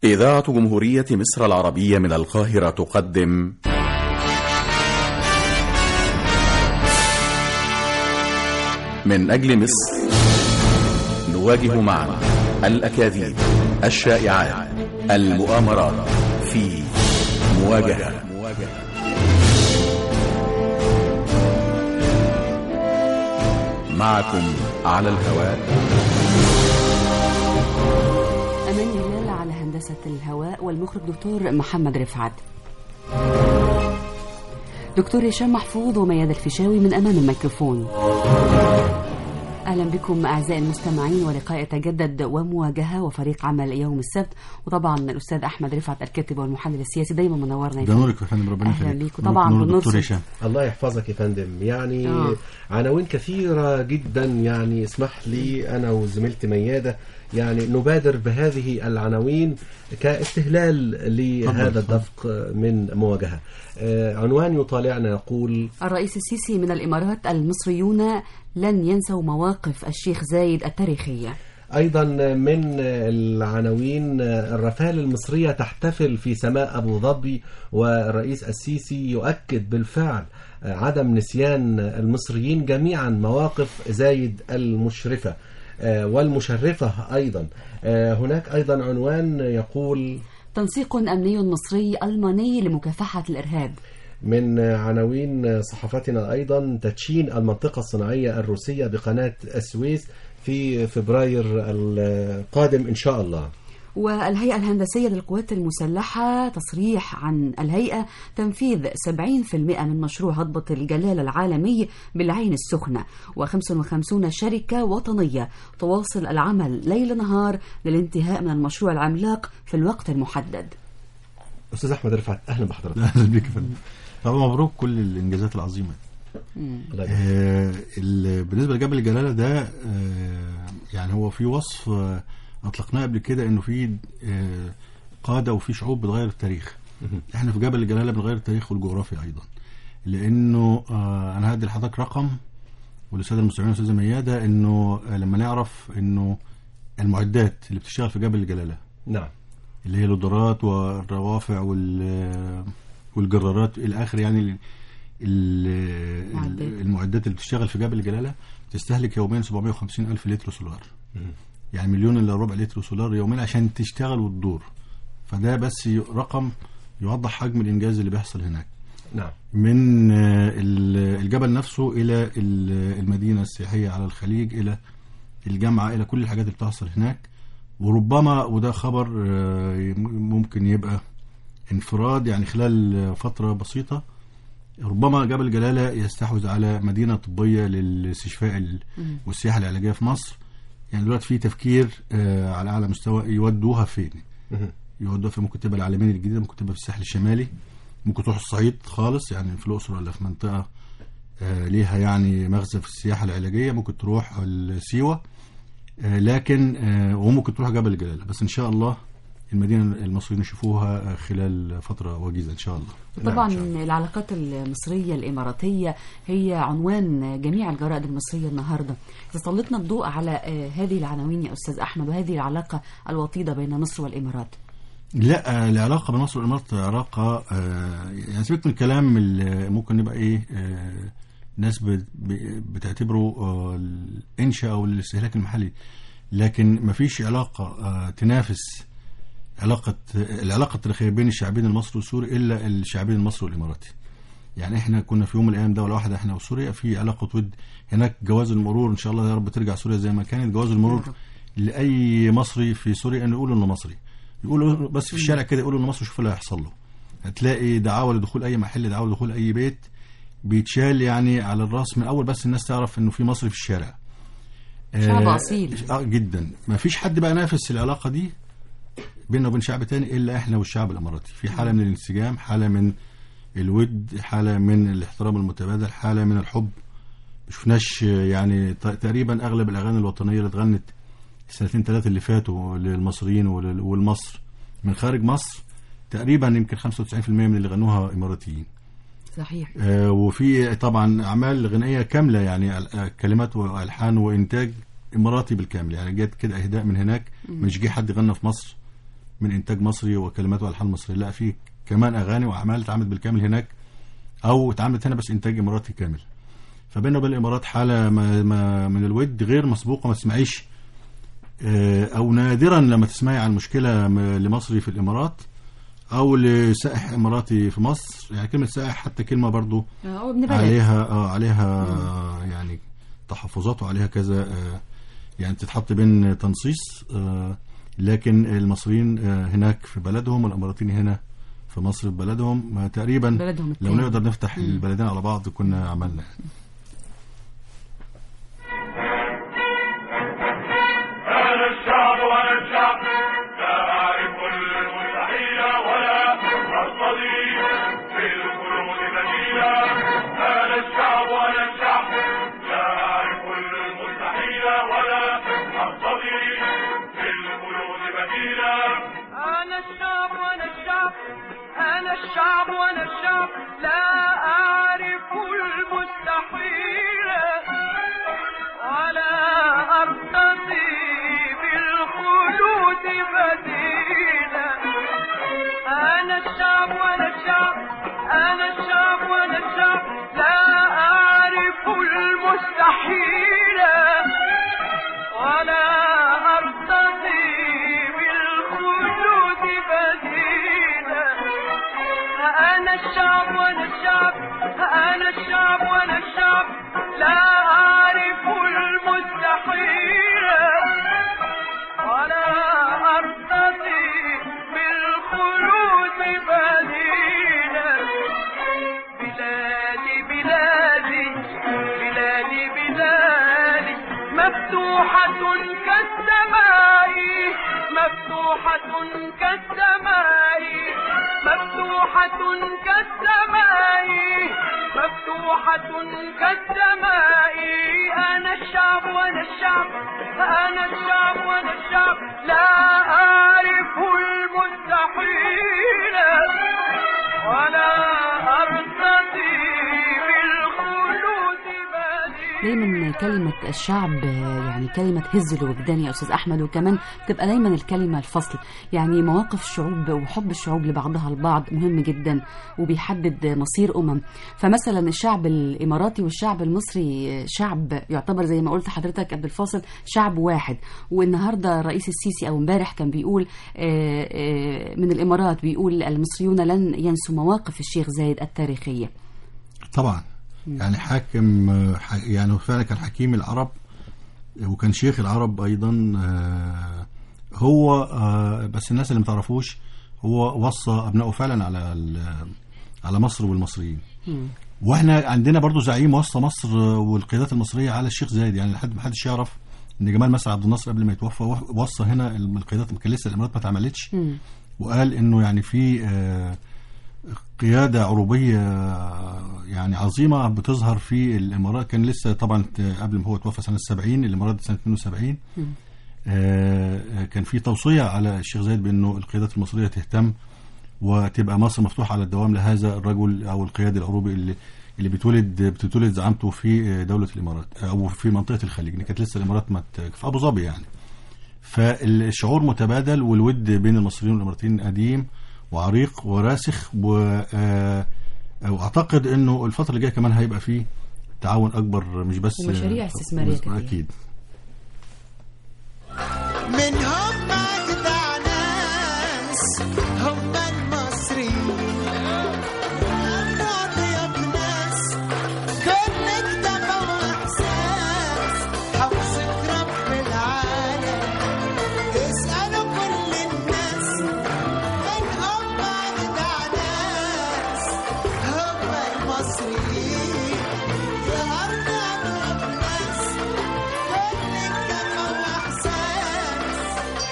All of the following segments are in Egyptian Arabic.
إذاعة جمهورية مصر العربية من القاهرة تقدم من أجل مصر نواجه معا الأكاذيب الشائعات المؤامرات في مواجهة معكم على الهواء أمان هلال على هندسة الهواء والمخرج دكتور محمد رفعت دكتور هشام محفوظ ومياد الفيشاوي من أمام الميكروفون أهلا بكم أعزائي المستمعين ولقاء يتجدد ومواجهة وفريق عمل يوم السبت وطبعا الأستاذ أحمد رفعت الكاتب والمحلل السياسي دايما منورنا يا ده فندم. نورك يا فندم ربنا أهلا يخليك بيك وطبعا نور بالنص دكتور هشام الله يحفظك يا فندم يعني آه. عناوين كثيرة جدا يعني اسمح لي أنا وزميلتي ميادة يعني نبادر بهذه العناوين كاستهلال لهذا اتفضل. الدفق من مواجهة آه، عنوان يطالعنا يقول الرئيس السيسي من الإمارات المصريون لن ينسوا مواقف الشيخ زايد التاريخية أيضا من العناوين الرفال المصرية تحتفل في سماء أبو ظبي والرئيس السيسي يؤكد بالفعل عدم نسيان المصريين جميعا مواقف زايد المشرفة آه، والمشرفة أيضا آه، هناك أيضا عنوان يقول تنسيق أمني مصري ألماني لمكافحة الإرهاب من عناوين صحفتنا أيضا تدشين المنطقة الصناعية الروسية بقناة السويس في فبراير القادم إن شاء الله والهيئة الهندسية للقوات المسلحة تصريح عن الهيئة تنفيذ 70% من مشروع هضبة الجلالة العالمي بالعين السخنة و55 شركة وطنية تواصل العمل ليل نهار للانتهاء من المشروع العملاق في الوقت المحدد أستاذ أحمد رفعت أهلا بحضرتك اهلا بيك يا فندم طبعا مبروك كل الانجازات العظيمه الله يبارك. آه ال- بالنسبه لجبل الجلاله ده آه يعني هو في وصف آه اطلقناه قبل كده انه في آه قاده وفي شعوب بتغير التاريخ احنا في جبل الجلاله بنغير التاريخ والجغرافيا ايضا لانه آه انا هدي لحضرتك رقم وللساده المستمعين والاستاذه مياده انه آه لما نعرف انه المعدات اللي بتشتغل في جبل الجلاله نعم اللي هي القدرات والروافع وال والجرارات الى اخره يعني ال- ال- معدات. المعدات اللي بتشتغل في جبل الجلاله تستهلك يوميا 750 الف لتر سولار يعني مليون الا ربع لتر سولار يوميا عشان تشتغل وتدور فده بس ي- رقم يوضح حجم الانجاز اللي بيحصل هناك نعم من آه، ال- الجبل نفسه الى ال- المدينه السياحيه على الخليج الى الجامعه الى كل الحاجات اللي بتحصل هناك وربما وده خبر آه، ممكن يبقى انفراد يعني خلال فتره بسيطه ربما جبل جلاله يستحوذ على مدينه طبيه للاستشفاء ال- والسياحه العلاجيه في مصر يعني دلوقتي في تفكير آه، على اعلى مستوى يودوها فين مهم. يودوها في ممكن تبقى العالمين الجديده ممكن تبقى في الساحل الشمالي ممكن تروح الصعيد خالص يعني في الاقصر ولا في منطقه آه، ليها يعني مغزى في السياحه العلاجيه ممكن تروح سيوه آه، لكن آه، وممكن تروح جبل الجلاله بس ان شاء الله المدينه المصريين يشوفوها آه، خلال فتره وجيزه ان شاء الله طبعا إن شاء الله. العلاقات المصرية الإماراتية هي عنوان جميع الجرائد المصرية النهاردة تسلطنا الضوء على آه، هذه العناوين يا أستاذ أحمد وهذه العلاقة الوطيدة بين مصر والإمارات لا آه، العلاقه بين مصر والامارات علاقه آه، يعني سيبك من الكلام اللي ممكن يبقى ايه آه، ناس بت- ب- بتعتبره آه، الانشاء او الاستهلاك المحلي لكن ما فيش علاقه آه، تنافس علاقه العلاقه التاريخيه بين الشعبين المصري والسوري الا الشعبين المصري والاماراتي يعني احنا كنا في يوم من الايام دوله واحده احنا وسوريا في علاقه ود هناك جواز المرور ان شاء الله يا رب ترجع سوريا زي ما كانت جواز يا المرور رب. لاي مصري في سوريا انه يقول انه مصري يقولوا بس في الشارع كده يقولوا انه مصري شوف اللي هيحصل له هتلاقي دعاوى لدخول اي محل دعاوى لدخول اي بيت بيتشال يعني على الراس من اول بس الناس تعرف انه في مصري في الشارع شعب آه، أصيل. اه جدا ما فيش حد بقى نافس العلاقه دي بيننا وبين شعب تاني الا احنا والشعب الاماراتي في حاله من الانسجام حاله من الود حاله من الاحترام المتبادل حاله من الحب ما شفناش يعني ت- تقريبا اغلب الاغاني الوطنيه اللي اتغنت السنتين ثلاثه اللي فاتوا للمصريين ولل- والمصر من خارج مصر تقريبا يمكن 95% من اللي غنوها اماراتيين صحيح آه، وفي طبعا اعمال غنائيه كامله يعني ال- آه، كلمات والحان وانتاج اماراتي بالكامل يعني جت كده اهداء من هناك مش جه حد غنى في مصر من انتاج مصري وكلمات والحان مصريه لا في كمان اغاني واعمال اتعملت بالكامل هناك او اتعملت هنا بس انتاج اماراتي كامل فبيننا وبين الامارات حاله ما ما من الود غير مسبوقه ما تسمعيش آه، او نادرا لما تسمعي عن مشكله م- لمصري في الامارات او لسائح اماراتي في مصر يعني كلمه سائح حتى كلمه برضو هو ابن بلد عليها اه عليها آه يعني تحفظات وعليها كذا آه يعني تتحط بين تنصيص آه لكن المصريين آه هناك في بلدهم والاماراتيين هنا في مصر في بلدهم آه تقريبا بلدهم لو التاني. نقدر نفتح البلدين على بعض كنا عملنا أنا الشعب وأنا الشعب لا أعرف المستحيل ولا أرتضي في الخلود بديلا أنا الشعب وأنا الشعب لا أعرف المستحيل ولا أرتضي في الخلود بديلا أنا الشعب وأنا الشعب أنا الشعب وأنا الشعب لا أعرف المستحيل ولا أرتضي بالخلود بديلا أنا الشعب وأنا الشعب أنا الشعب وأنا الشعب لا أعرف المستحيل ولا أرتضي بالخلود بديلا أنا الشعب وأنا الشعب أنا الشعب وأنا الشعب لا أعرف المستحيل ولا أرتضي بالخلود بديلا بلادي بلادي بلادي بلادي مفتوحة كالسماء مفتوحة كالسماء مفتوحة كالسماء مفتوحة كالسماء أنا الشعب وأنا الشعب أنا الشعب وأنا الشعب لا أعرف المستحيل ولا أرتضي بالخلود بديلا دايما كلمة الشعب آه، يعني كلمة تهز الوجدان يا أستاذ أحمد وكمان تبقى دايما الكلمة الفصل يعني مواقف الشعوب وحب الشعوب لبعضها البعض مهم جدا وبيحدد مصير أمم فمثلا الشعب الإماراتي والشعب المصري آه، شعب يعتبر زي ما قلت حضرتك قبل الفاصل شعب واحد والنهاردة الرئيس السيسي أو امبارح كان بيقول آه، آه، من الإمارات بيقول المصريون لن ينسوا مواقف الشيخ زايد التاريخية طبعا يعني حاكم آه، ح- يعني هو فعلا كان حكيم العرب وكان شيخ العرب ايضا آه، هو آه، بس الناس اللي ما تعرفوش هو وصى ابنائه فعلا على ال- على مصر والمصريين واحنا عندنا برضو زعيم وصى مصر والقيادات المصريه على الشيخ زايد يعني لحد ما حدش يعرف ان جمال مسعد عبد الناصر قبل ما يتوفى وصى هنا القيادات كان لسه الامارات ما اتعملتش وقال انه يعني في آه، قيادة عروبية يعني عظيمة بتظهر في الإمارات كان لسه طبعا قبل ما هو توفى سنة 70 الإمارات سنة 72 آه، كان في توصية على الشيخ زايد بأنه القيادات المصرية تهتم وتبقى مصر مفتوحة على الدوام لهذا الرجل أو القيادي العروبي اللي اللي بتولد بتولد زعامته في دولة الإمارات أو في منطقة الخليج كانت لسه الإمارات ما ت- في أبو ظبي يعني فالشعور متبادل والود بين المصريين والاماراتيين قديم وعريق وراسخ و آه، واعتقد انه الفتره اللي جايه كمان هيبقى فيه تعاون اكبر مش بس ومشاريع استثمارية كتير. اكيد منهم أجدع ناس هم المصريين راضية بناس كل دمع وإحساس حوصك رب العالم اسألوا كل الناس منهم أجدع ناس هم المصريين يا أرض ناس كل دمع وإحساس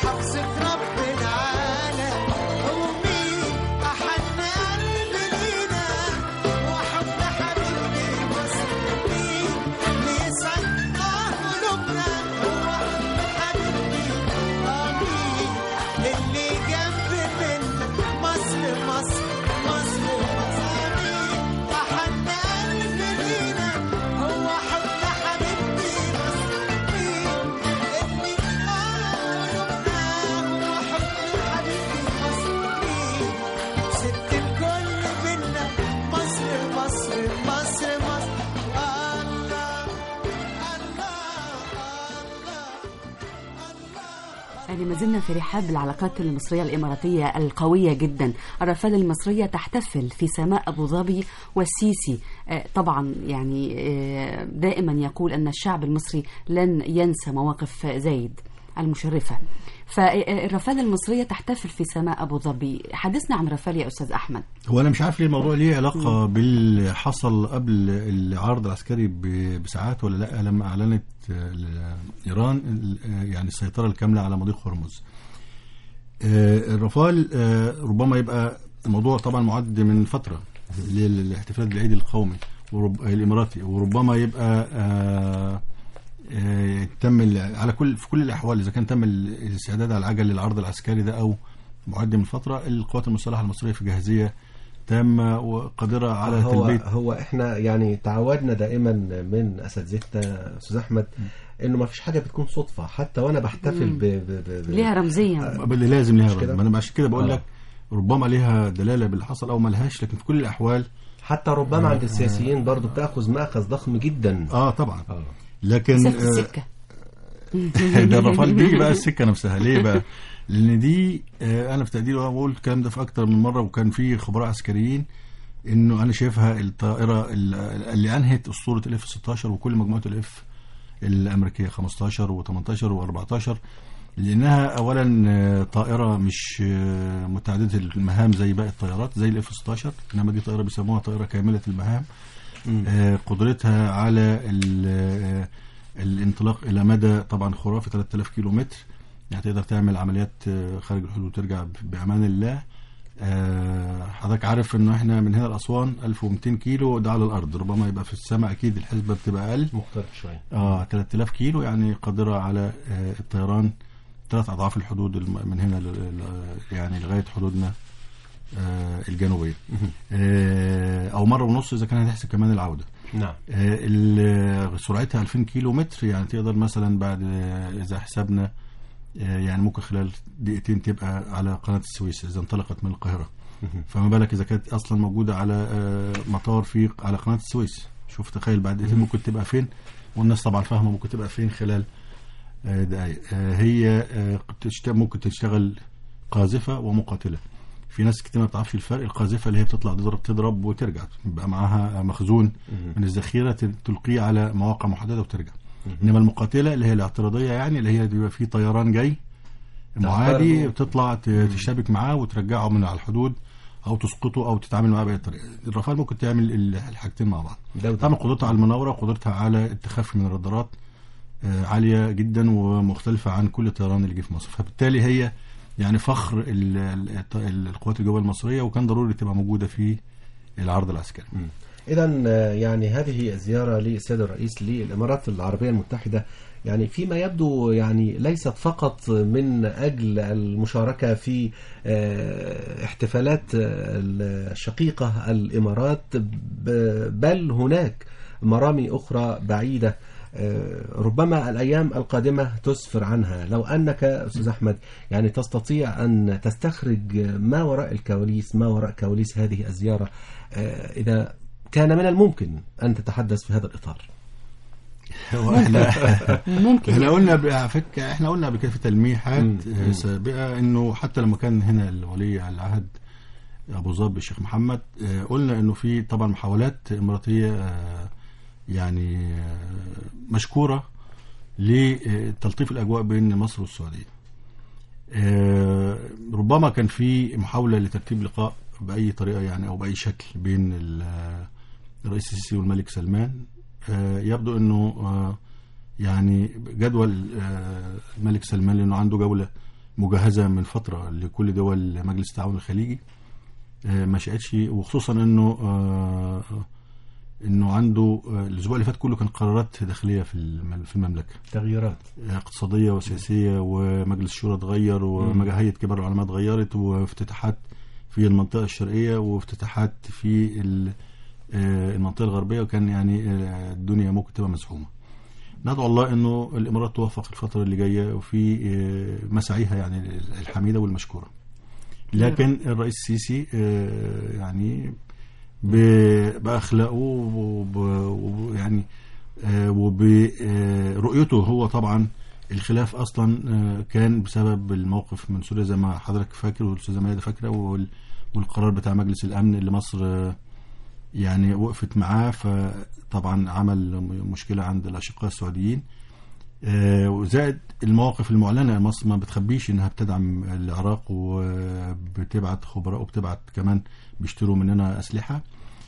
ما زلنا في رحاب العلاقات المصرية الإماراتية القوية جدا الرافال المصرية تحتفل في سماء أبو ظبي والسيسي آه، طبعا يعني آه، دائما يقول أن الشعب المصري لن ينسى مواقف زايد المشرفة فالرافال المصرية تحتفل في سماء أبو ظبي حدثنا عن رافال يا أستاذ أحمد هو انا مش عارف ليه الموضوع ليه علاقه باللي حصل قبل العرض العسكري ب- بساعات ولا لا لما اعلنت آه، ايران ال- آه، يعني السيطره الكامله على مضيق هرمز آه، الرافال آه، ربما يبقى الموضوع طبعا معد من فتره للاحتفال بالعيد القومي ورب... الاماراتي وربما يبقى آه، آه، تم ال- على كل في كل الاحوال اذا كان تم ال- الاستعداد على العجل للعرض العسكري ده او معد من فتره القوات المسلحه المصريه في جاهزيه تامه وقادره على هو تلبيه هو احنا يعني تعودنا دائما من اساتذتنا استاذ احمد انه ما فيش حاجه بتكون صدفه حتى وانا بحتفل ب, ب, ب, ب ليها رمزية اللي لازم ليها مش كده؟ ما انا عشان كده بقول آه. لك ربما ليها دلاله باللي حصل او ما لهاش لكن في كل الاحوال حتى ربما عند السياسيين برضو بتاخذ ماخذ ضخم جدا اه طبعا آه. لكن مسافة آه، السكة ده الرفال دي بقى السكه نفسها ليه بقى؟ لان دي آه، انا في تقديري وانا بقول الكلام ده في اكتر من مره وكان في خبراء عسكريين انه انا شايفها الطائره ال- اللي انهت اسطوره الاف 16 وكل مجموعه الاف الامريكيه 15 و18 و14 لانها اولا آه، طائره مش آه، متعدده المهام زي باقي الطيارات زي الاف 16 انما دي طائره بيسموها طائره كامله المهام آه، قدرتها على ال- آه، الانطلاق الى مدى طبعا خرافي 3000 كيلو متر يعني تقدر تعمل عمليات آه، خارج الحدود وترجع ب- بامان الله آه، حضرتك عارف انه احنا من هنا لاسوان 1200 كيلو ده على الارض ربما يبقى في السماء اكيد الحسبه بتبقى اقل مختلف شويه اه 3000 كيلو يعني قادره على آه، الطيران ثلاث اضعاف الحدود الم- من هنا ل- ل- يعني لغايه حدودنا آه، الجنوبيه آه، او مره ونص اذا كان هتحسب كمان العوده نعم آه، ال- سرعتها 2000 كيلو متر يعني تقدر مثلا بعد آه، اذا حسبنا آه، يعني ممكن خلال دقيقتين تبقى على قناه السويس اذا انطلقت من القاهره فما بالك اذا كانت اصلا موجوده على آه، مطار في على قناه السويس شوف تخيل بعد دقيقتين ممكن تبقى فين والناس طبعا فاهمه ممكن تبقى فين خلال آه، دقائق آه، هي آه، بتشت- ممكن تشتغل قاذفه ومقاتله في ناس كتير ما بتعرفش الفرق القاذفه اللي هي بتطلع تضرب تضرب وترجع يبقى معاها مخزون من الذخيره ت- تلقيه على مواقع محدده وترجع انما المقاتله اللي هي الاعتراضيه يعني اللي هي بيبقى في طيران جاي معادي تختار- بتطلع ت- تشتبك معاه وترجعه من على الحدود او تسقطه او تتعامل معاه باي طريقه الرافال ممكن تعمل ال- الحاجتين مع بعض ده وده. طبعا قدرتها على المناوره وقدرتها على التخفي من الرادارات آه، عاليه جدا ومختلفه عن كل الطيران اللي جه في مصر فبالتالي هي يعني فخر ال- ال- ال- القوات الجويه المصريه وكان ضروري تبقى موجوده في العرض العسكري اذا يعني هذه الزياره للسيد الرئيس للامارات العربيه المتحده يعني فيما يبدو يعني ليست فقط من اجل المشاركه في آه، احتفالات آه، الشقيقه الامارات ب- بل هناك مرامي اخرى بعيده آه، ربما الايام القادمه تسفر عنها لو انك استاذ احمد يعني تستطيع ان تستخرج ما وراء الكواليس ما وراء كواليس هذه الزياره آه، اذا كان من الممكن ان تتحدث في هذا الاطار هو احنا ممكن احنا يعني. قلنا ب- على فكره احنا قلنا قبل كده في تلميحات مم. آه، سابقه انه حتى لما كان هنا الولي العهد ابو ظبي الشيخ محمد آه، قلنا انه في طبعا محاولات اماراتيه آه، يعني آه، مشكوره لتلطيف الاجواء بين مصر والسعوديه. آه، ربما كان في محاوله لترتيب لقاء باي طريقه يعني او باي شكل بين ال- الرئيس السيسي والملك سلمان آه، يبدو انه آه، يعني جدول آه، الملك سلمان لانه عنده جوله مجهزه من فتره لكل دول مجلس التعاون الخليجي آه، ما شاءتش وخصوصا انه آه، انه عنده آه، الاسبوع اللي فات كله كان قرارات داخليه في الم- في المملكه تغييرات اقتصاديه وسياسيه ومجلس الشورى اتغير وهيئه كبار العلماء اتغيرت وافتتاحات في المنطقه الشرقيه وافتتاحات في ال- آه، المنطقه الغربيه وكان يعني آه، الدنيا ممكن تبقى مزحومه. ندعو الله انه الامارات توفق الفتره اللي جايه وفي آه، مساعيها يعني الحميده والمشكوره. لكن الرئيس السيسي آه، يعني ب- باخلاقه وب- وب- يعني وبرؤيته هو طبعا الخلاف اصلا آه، كان بسبب الموقف من سوريا زي ما حضرتك فاكر والاستاذه ميادة فاكره وال- والقرار بتاع مجلس الامن اللي مصر آه، يعني وقفت معاه فطبعا عمل م- مشكله عند الاشقاء السعوديين آه، وزائد المواقف المعلنه مصر ما بتخبيش انها بتدعم العراق وبتبعت خبراء وبتبعت كمان بيشتروا مننا اسلحه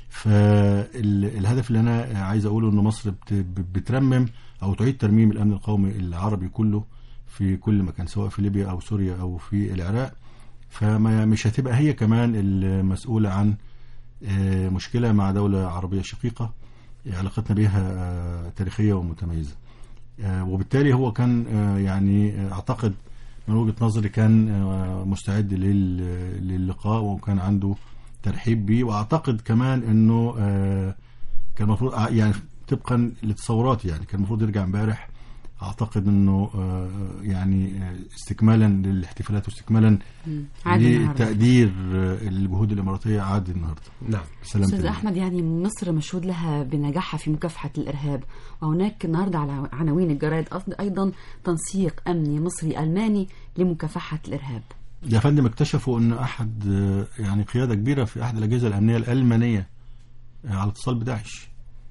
فالهدف اللي انا عايز اقوله ان مصر بت- بترمم او تعيد ترميم الامن القومي العربي كله في كل مكان سواء في ليبيا او سوريا او في العراق فما مش هتبقى هي كمان المسؤوله عن آه، مشكله مع دوله عربيه شقيقه علاقتنا بها آه، تاريخيه ومتميزه آه، وبالتالي هو كان آه، يعني آه، اعتقد من وجهه نظري كان آه، مستعد لل- للقاء وكان عنده ترحيب بيه واعتقد كمان انه آه، كان المفروض ع- يعني طبقا لتصوراتي يعني كان المفروض يرجع امبارح اعتقد انه آه، يعني آه، استكمالا للاحتفالات واستكمالا عاد النهارده لتقدير آه، الجهود الاماراتيه عاد النهارده نعم سلامة استاذ الله. احمد يعني مصر مشهود لها بنجاحها في مكافحه الارهاب وهناك النهارده على عناوين الجرائد أيض- ايضا تنسيق امني مصري الماني لمكافحه الارهاب يا فندم اكتشفوا ان احد آه، يعني قياده كبيره في احد الاجهزه الامنيه الالمانيه آه، على اتصال بداعش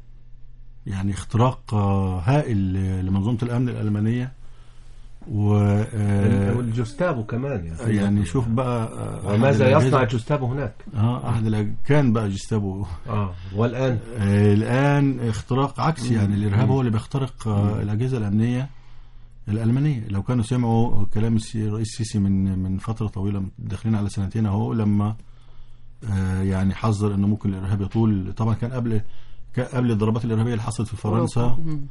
يعني اختراق آه، هائل ل- لمنظومه الامن الالمانيه و آه، والجوستافو كمان يعني, يعني شوف بقى آه، أحد وماذا الأجهزة- يصنع الجوستافو هناك اه احد الأج- كان بقى جستابو اه والان آه، الان اختراق عكسي يعني الارهاب هو اللي بيخترق آه، الاجهزه الامنيه الالمانيه لو كانوا سمعوا كلام السي- الرئيس السيسي من من فتره طويله داخلين على سنتين اهو لما آه، يعني حذر انه ممكن الارهاب يطول طبعا كان قبل كان قبل الضربات الارهابيه اللي حصلت في فرنسا أوروبا. مم.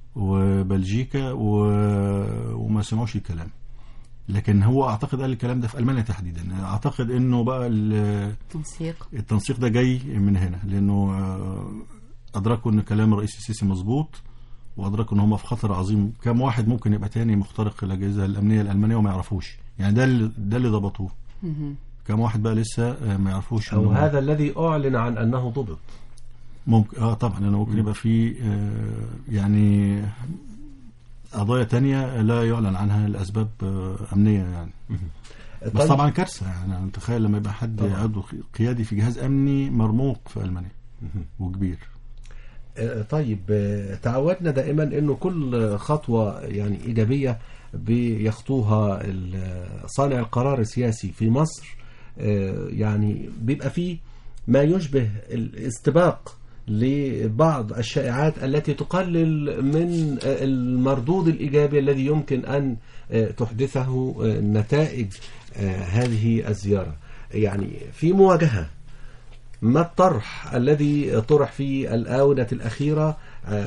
وبلجيكا و... وما سمعوش الكلام لكن هو اعتقد قال الكلام ده في المانيا تحديدا اعتقد انه بقى ال- تنسيق التنسيق ده جاي من هنا لانه آه، ادركوا ان كلام الرئيس السيسي مظبوط وادركوا ان هم في خطر عظيم كم واحد ممكن يبقى تاني مخترق الاجهزه الامنيه الالمانيه وما يعرفوش يعني ده اللي ده اللي ضبطوه مهم. كم واحد بقى لسه آه، ما يعرفوش او إنه- هذا الذي اعلن عن انه ضبط ممكن اه طبعا لانه ممكن يبقى في آه، يعني قضايا تانية لا يعلن عنها لاسباب آه، امنيه يعني بس طيب. طبعا كارثه يعني أنا تخيل لما يبقى حد طبعاً. عضو قيادي في جهاز امني مرموق في المانيا وكبير آه، طيب آه، تعودنا دائما انه كل خطوه يعني ايجابيه بيخطوها ال- صانع القرار السياسي في مصر آه، يعني بيبقى فيه ما يشبه الاستباق لبعض الشائعات التي تقلل من آه، المردود الايجابي الذي يمكن ان آه، تحدثه آه، نتائج آه، هذه الزياره يعني في مواجهه ما الطرح الذي طرح في الآونة الأخيرة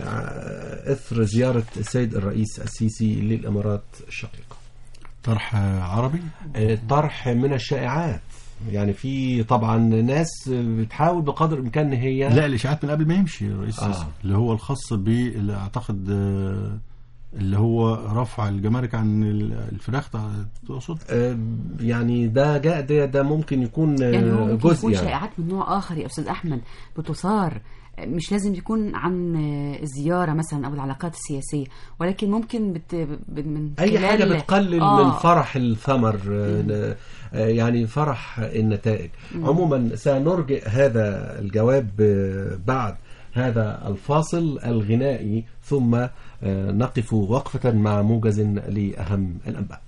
آه، إثر زيارة السيد الرئيس السيسي للإمارات الشقيقة طرح آه، عربي آه، طرح من الشائعات يعني في طبعا ناس بتحاول بقدر الإمكان إن هي لا الاشاعات من قبل ما يمشي الرئيس آه. السيسي اللي هو الخاص ب اللي اعتقد آه، اللي هو رفع الجمارك عن ال- الفراخ تع- تقصد آه، يعني ده جاء ده, ده ممكن يكون آه، يعني هو ممكن جزء يكون يعني شائعات من نوع اخر يا استاذ احمد بتثار مش لازم يكون عن الزياره مثلا او العلاقات السياسيه ولكن ممكن بت... ب- من اي خلال- حاجه بتقلل آه. من فرح الثمر آه، آه، يعني فرح النتائج عموما سنرجئ هذا الجواب آه، بعد هذا الفاصل الغنائي ثم آه، نقف وقفة مع موجز لأهم الأنباء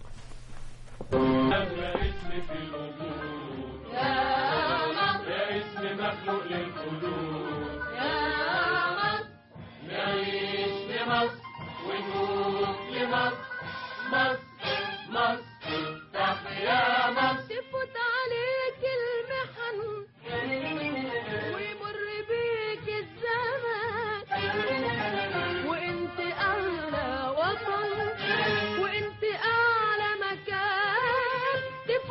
تفوت عليك المحن ويمر بيك الزمن وانت اعلى وطن وانت اعلى مكان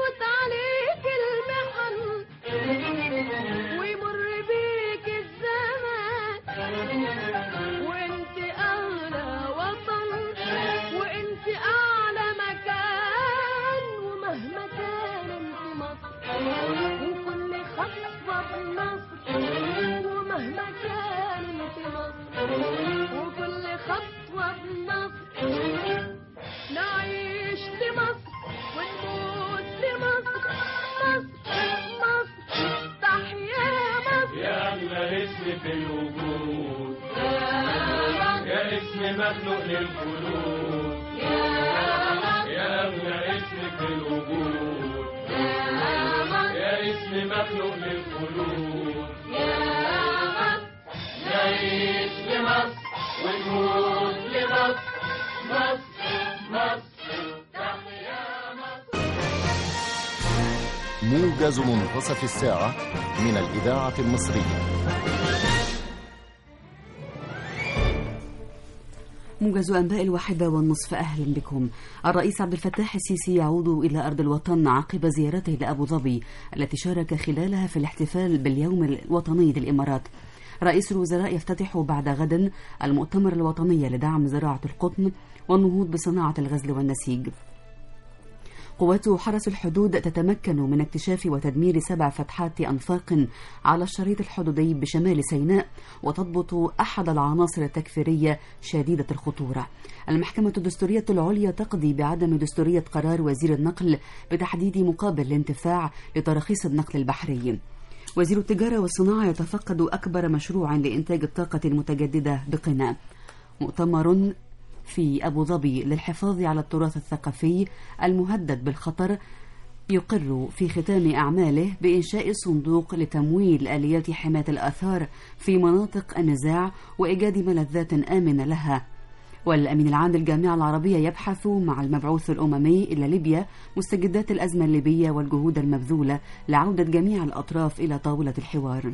اسم في الوجود يا اسم مخلوق للخلود يا أغلى اسم في الوجود يا اسم مخلوق للخلود نعيش لمصر ونموت لمصر مصر مصر تحيا مصر موجز منتصف الساعة من الإذاعة المصرية موجز أنباء الواحدة والنصف أهلا بكم الرئيس عبد الفتاح السيسي يعود إلى أرض الوطن عقب زيارته لأبو ظبي التي شارك خلالها في الاحتفال باليوم الوطني للإمارات رئيس الوزراء يفتتح بعد غد المؤتمر الوطني لدعم زراعة القطن والنهوض بصناعة الغزل والنسيج قوات حرس الحدود تتمكن من اكتشاف وتدمير سبع فتحات أنفاق على الشريط الحدودي بشمال سيناء وتضبط أحد العناصر التكفيرية شديدة الخطورة المحكمة الدستورية العليا تقضي بعدم دستورية قرار وزير النقل بتحديد مقابل الانتفاع لتراخيص النقل البحري وزير التجارة والصناعة يتفقد أكبر مشروع لإنتاج الطاقة المتجددة بقنا مؤتمر في أبو ظبي للحفاظ على التراث الثقافي المهدد بالخطر يقر في ختام أعماله بإنشاء صندوق لتمويل آليات حماية الآثار في مناطق النزاع وإيجاد ملذات آمنة لها والأمين العام للجامعة العربية يبحث مع المبعوث الأممي إلى ليبيا مستجدات الأزمة الليبية والجهود المبذولة لعودة جميع الأطراف إلى طاولة الحوار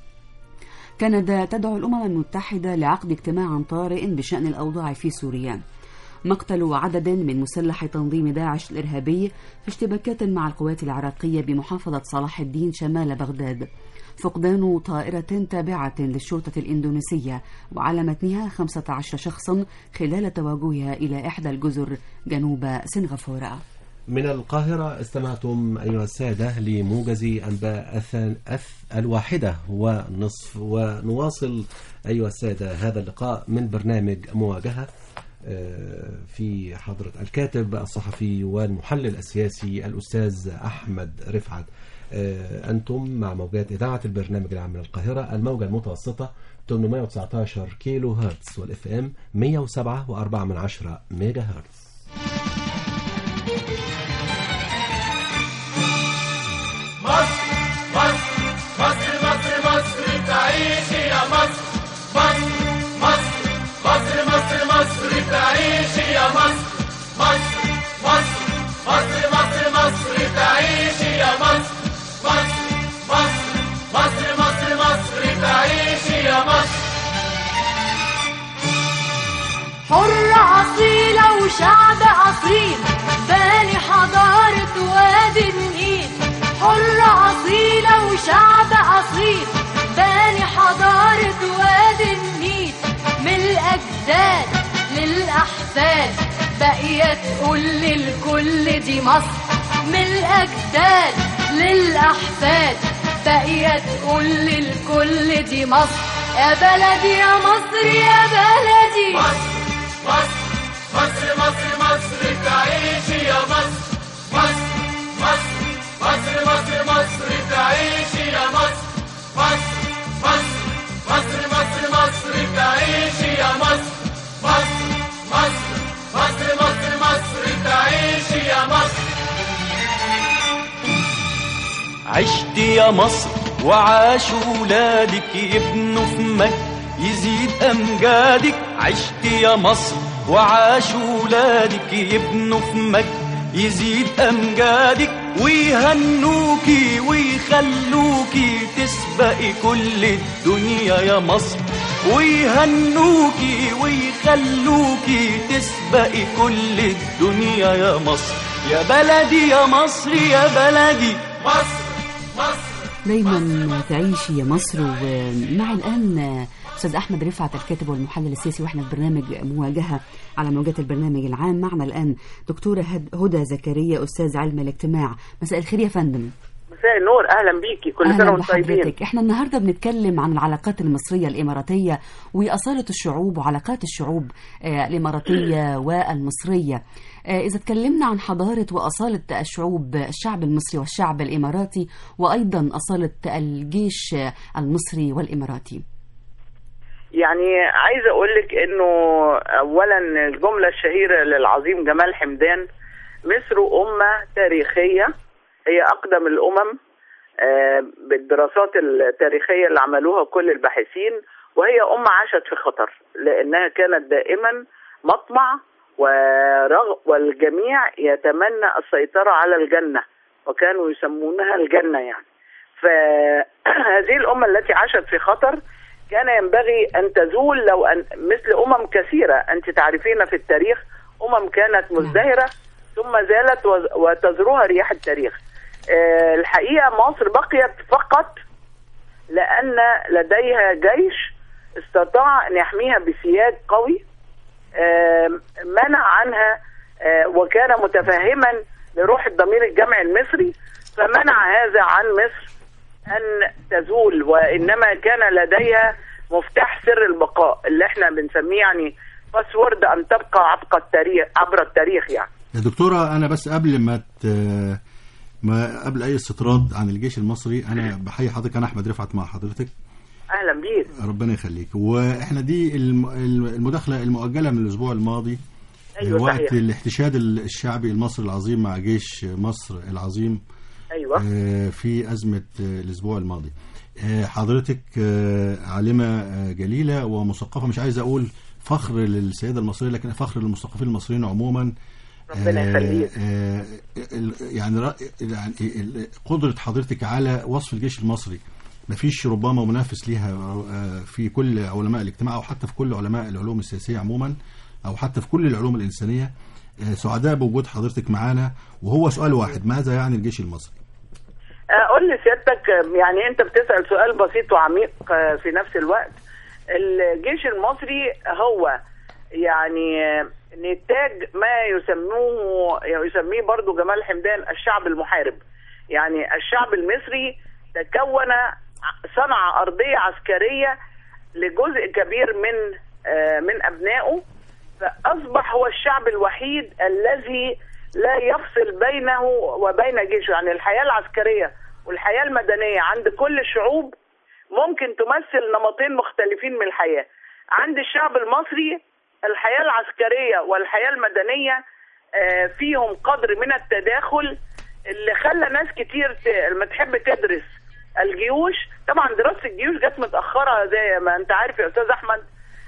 كندا تدعو الأمم المتحدة لعقد اجتماع طارئ بشأن الأوضاع في سوريا مقتل عدد من مسلح تنظيم داعش الإرهابي في اشتباكات مع القوات العراقية بمحافظة صلاح الدين شمال بغداد فقدان طائرة تابعة للشرطة الإندونيسية وعلى متنها 15 شخصا خلال تواجهها إلى إحدى الجزر جنوب سنغافورة من القاهرة استمعتم أيها السادة لموجز أنباء أث- أث- الواحدة ونصف ونواصل أيها السادة هذا اللقاء من برنامج مواجهة آه، في حضرة الكاتب الصحفي والمحلل السياسي الأستاذ أحمد رفعت آه، أنتم مع موجات إذاعة البرنامج العام من القاهرة الموجة المتوسطة 819 كيلو هرتز والاف ام 107 و4 من عشرة ميجا هرتز مصر مصر مصر مصر مصر تعيش يا مصر مصر مصر مصر مصر مصر تعيش يا مصر مصر مصر مصر مصر مصر تعيش يا مصر مصر مصر مصر مصر مصر تعيش يا مصر حرة أصيلة وشعب أصيل باني حضارة وادي النيل حرة أصيلة وشعب أصيل باني حضارة وادي النيل من الأجداد للأحفاد باقية تقول للكل دي مصر من الأجداد للأحفاد باقية تقول للكل دي مصر يا بلدي يا مصر يا بلدي مصر مصر مصر مصر مصر تعيش يا مصر مصر مصر مصر مصر مصر تعيش يا مصر مصر مصر مصر مصر مصر تعيش يا مصر مصر مصر مصر مصر مصر تعيش يا مصر عشت يا مصر وعاش ولادك يبنوا في مجد يزيد أمجادك عشت يا مصر وعاش ولادك يبنوا في مجد يزيد أمجادك ويهنوكي ويخلوكي تسبقي كل الدنيا يا مصر ويهنوكي ويخلوكي تسبقي كل الدنيا يا مصر يا بلدي يا مصر يا بلدي مصر مصر دايما تعيشي يا مصر ومع الآن أستاذ أحمد رفعت الكاتب والمحلل السياسي وإحنا في برنامج مواجهة على موجات البرنامج العام معنا الآن دكتورة هد- هدى زكريا أستاذ علم الاجتماع مساء الخير يا فندم مساء مساء النور اهلا بيكي كل سنه أهلا وانتم طيبين بحضرتك احنا النهاردة بنتكلم عن العلاقات المصرية الإماراتية وأصالة الشعوب وعلاقات الشعوب آه، الإماراتية والمصرية آه، إذا تكلمنا عن حضارة وأصالة الشعوب الشعب المصري والشعب الإماراتي وأيضا أصالة الجيش آه، المصري والإماراتي يعني عايزه اقول لك انه اولا الجمله الشهيره للعظيم جمال حمدان مصر امه تاريخيه هي اقدم الامم آه، بالدراسات التاريخيه اللي عملوها كل الباحثين وهي امه عاشت في خطر لانها كانت دائما مطمع ورغ والجميع يتمنى السيطره على الجنه وكانوا يسمونها الجنه يعني فهذه الامه التي عاشت في خطر كان ينبغي ان تزول لو ان مثل امم كثيره انت تعرفين في التاريخ امم كانت مزدهره ثم زالت وز- وتزرها رياح التاريخ آه، الحقيقه مصر بقيت فقط لان لديها جيش استطاع ان يحميها بسياج قوي آه، منع عنها آه، وكان متفهما لروح الضمير الجمعي المصري فمنع هذا عن مصر ان تزول وانما كان لديها مفتاح سر البقاء اللي احنا بنسميه يعني باسورد ان تبقى عبق التاريخ عبر التاريخ يعني يا دكتورة أنا بس قبل ما ت... ما قبل أي استطراد عن الجيش المصري أنا بحيي حضرتك أنا أحمد رفعت مع حضرتك اهلا بيك ربنا يخليك واحنا دي الم- الم- المداخلة المؤجلة من الأسبوع الماضي أيوة وقت صحيح. الاحتشاد الشعبي المصري العظيم مع جيش مصر العظيم ايوه آه، في أزمة آه، الأسبوع الماضي آه، حضرتك آه، عالمة آه، جليلة ومثقفة مش عايز أقول فخر للسيدة المصرية لكن فخر للمثقفين المصريين عموما ربنا آه، يخليك. آه، ال- يعني رأ- يعني ال- قدرة حضرتك على وصف الجيش المصري مفيش ربما منافس ليها آه، في كل علماء الاجتماع أو حتى في كل علماء العلوم السياسية عموما أو حتى في كل العلوم الإنسانية آه، سعداء بوجود حضرتك معانا وهو سؤال واحد ماذا يعني الجيش المصري؟ قول لي سيادتك يعني انت بتسال سؤال بسيط وعميق آه، في نفس الوقت الجيش المصري هو يعني آه، نتاج ما يسموه يسميه برضو جمال حمدان الشعب المحارب يعني الشعب المصري تكون صنع ارضيه عسكريه لجزء كبير من آه، من ابنائه فاصبح هو الشعب الوحيد الذي لا يفصل بينه وبين جيشه يعني الحياه العسكريه والحياه المدنيه عند كل الشعوب ممكن تمثل نمطين مختلفين من الحياه عند الشعب المصري الحياه العسكريه والحياه المدنيه آه، فيهم قدر من التداخل اللي خلى ناس كتير ت- لما تحب تدرس الجيوش طبعا دراسه الجيوش جت متاخره زي ما انت عارف يا استاذ احمد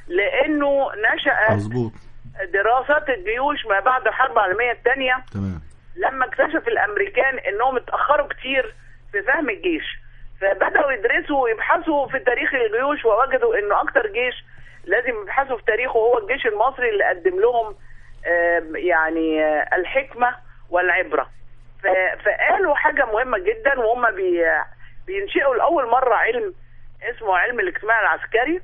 لانه نشأت مظبوط دراسات الجيوش ما بعد الحرب العالميه الثانيه تمام لما اكتشف الامريكان انهم اتاخروا كتير في فهم الجيش فبداوا يدرسوا ويبحثوا في تاريخ الجيوش ووجدوا انه اكتر جيش لازم يبحثوا في تاريخه هو الجيش المصري اللي قدم لهم آم، يعني آه، الحكمه والعبره ف- فقالوا حاجه مهمه جدا وهم بي بينشئوا لاول مره علم اسمه علم الاجتماع العسكري